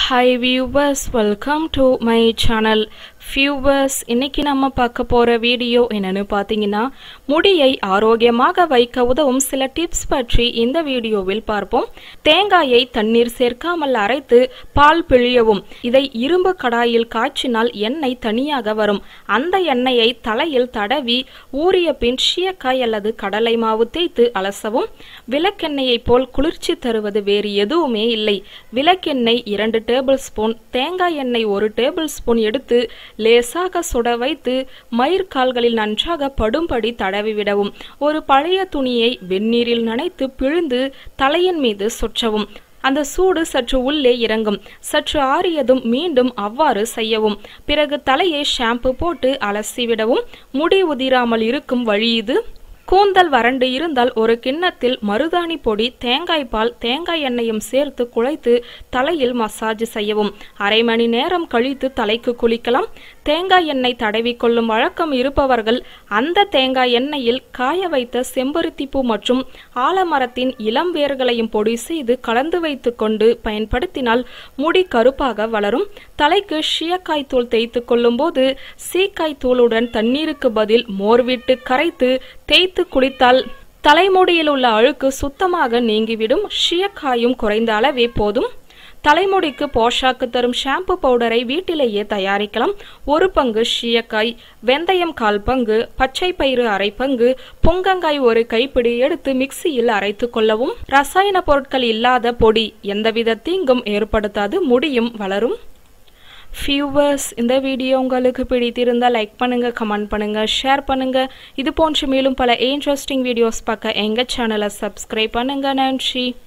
hi viewers welcome to my channel viewers இன்னைக்கு நம்ம பார்க்க போகிற வீடியோ என்னன்னு பார்த்தீங்கன்னா முடியை ஆரோக்கியமாக வைக்க உதவும் சில டிப்ஸ் பற்றி இந்த வீடியோவில் பார்ப்போம் தேங்காயை தண்ணீர் சேர்க்காமல் அரைத்து பால் பிழியவும் இதை இரும்பு கடாயில் காய்ச்சினால் எண்ணெய் தனியாக வரும் அந்த எண்ணெயை தலையில் தடவி ஊறிய பின் ஷியக்காய் அல்லது கடலை மாவு தேய்த்து அலசவும் விளக்கெண்ணெயை போல் குளிர்ச்சி தருவது வேறு எதுவுமே இல்லை விளக்கெண்ணெய் இரண்டு டேபிள் ஸ்பூன் தேங்காய் எண்ணெய் ஒரு டேபிள் ஸ்பூன் எடுத்து லேசாக சுட வைத்து மயிர்கால்களில் நன்றாக படும்படி தடவி விடவும் ஒரு பழைய துணியை வெந்நீரில் நனைத்து பிழிந்து தலையின் மீது சுற்றவும் அந்த சூடு சற்று உள்ளே இறங்கும் சற்று ஆறியதும் மீண்டும் அவ்வாறு செய்யவும் பிறகு தலையை ஷாம்பு போட்டு அலசிவிடவும் முடி உதிராமல் இருக்கும் வழி இது கூந்தல் வறண்டு இருந்தால் ஒரு கிண்ணத்தில் மருதாணி பொடி தேங்காய் பால் தேங்காய் எண்ணெயும் சேர்த்து குழைத்து தலையில் மசாஜ் செய்யவும் அரை மணி நேரம் கழித்து தலைக்கு குளிக்கலாம் தேங்காய் எண்ணெய் தடவி கொள்ளும் வழக்கம் இருப்பவர்கள் அந்த தேங்காய் எண்ணெயில் காய வைத்த செம்பருத்தி பூ மற்றும் ஆலமரத்தின் இளம் வேர்களையும் பொடி செய்து கலந்து வைத்து கொண்டு பயன்படுத்தினால் முடி கருப்பாக வளரும் தலைக்கு ஷியக்காய் தூள் தேய்த்து கொள்ளும் போது சீக்காய் தூளுடன் தண்ணீருக்கு பதில் மோர் விட்டு கரைத்து தேய்த்து குளித்தால் தலைமுடியில் உள்ள அழுக்கு சுத்தமாக நீங்கிவிடும் ஷியக்காயும் குறைந்த அளவே போதும் தலைமுடிக்கு போஷாக்கு தரும் ஷாம்பு பவுடரை வீட்டிலேயே தயாரிக்கலாம் ஒரு பங்கு ஷியக்காய் வெந்தயம் கால் பங்கு பச்சை பயிறு அரை பங்கு பொங்கங்காய் ஒரு கைப்பிடி எடுத்து மிக்சியில் அரைத்து கொள்ளவும் ரசாயன பொருட்கள் இல்லாத பொடி எந்தவித தீங்கும் ஏற்படுத்தாது முடியும் வளரும் ஃபியூவர்ஸ் இந்த வீடியோ உங்களுக்கு பிடித்திருந்தால் லைக் பண்ணுங்க கமெண்ட் பண்ணுங்க ஷேர் பண்ணுங்க இது போன்ற மேலும் பல இன்ட்ரெஸ்டிங் வீடியோஸ் பார்க்க எங்க சேனலை சப்ஸ்கிரைப் பண்ணுங்க நன்றி